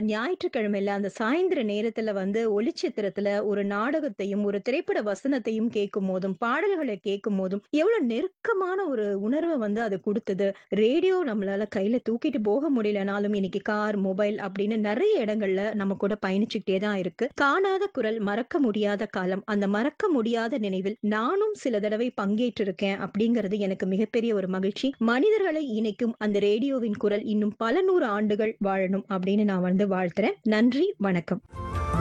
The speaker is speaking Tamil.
ஞாயிற்றுக்கிழமையில அந்த சாயந்திர நேரத்துல வந்து ஒளிச்சித்திரத்துல ஒரு நாடகத்தையும், ஒரு திரைப்பட வசனத்தையும் கேட்கும்போதும், பாடல்கள கேட்கும்போதும், எவ்வளவு நெருக்கமான ஒரு உணர்வ வந்து அது குடுத்தது. ரேடியோ நம்மளால கையில தூக்கிட்டு போக முடியலனாலும், இன்னைக்கு கார், மொபைல் அப்படின்னு நெறைய இடங்கள்ல நம்ம கூட பயணிச்சுக்கிட்டே தான் இருக்கு. காணாத குரல், மறக்க முடியாத காலம். அந்த மறக்க முடியாத நினைவில் நானும் சில தடவை பங்கேற்றிருக்கேன் அப்படிங்கிறது எனக்கு மிகப்பெரிய ஒரு மகிழ்ச்சி. மனிதர்களை இணைக்கும் அந்த ரேடியோவின் குரல் இன்னும் பல நூறு ஆண்டுகள் வாழணும் அப்படின்னு நான் வந்து வாழ்த்துறேன். நன்றி, வணக்கம்.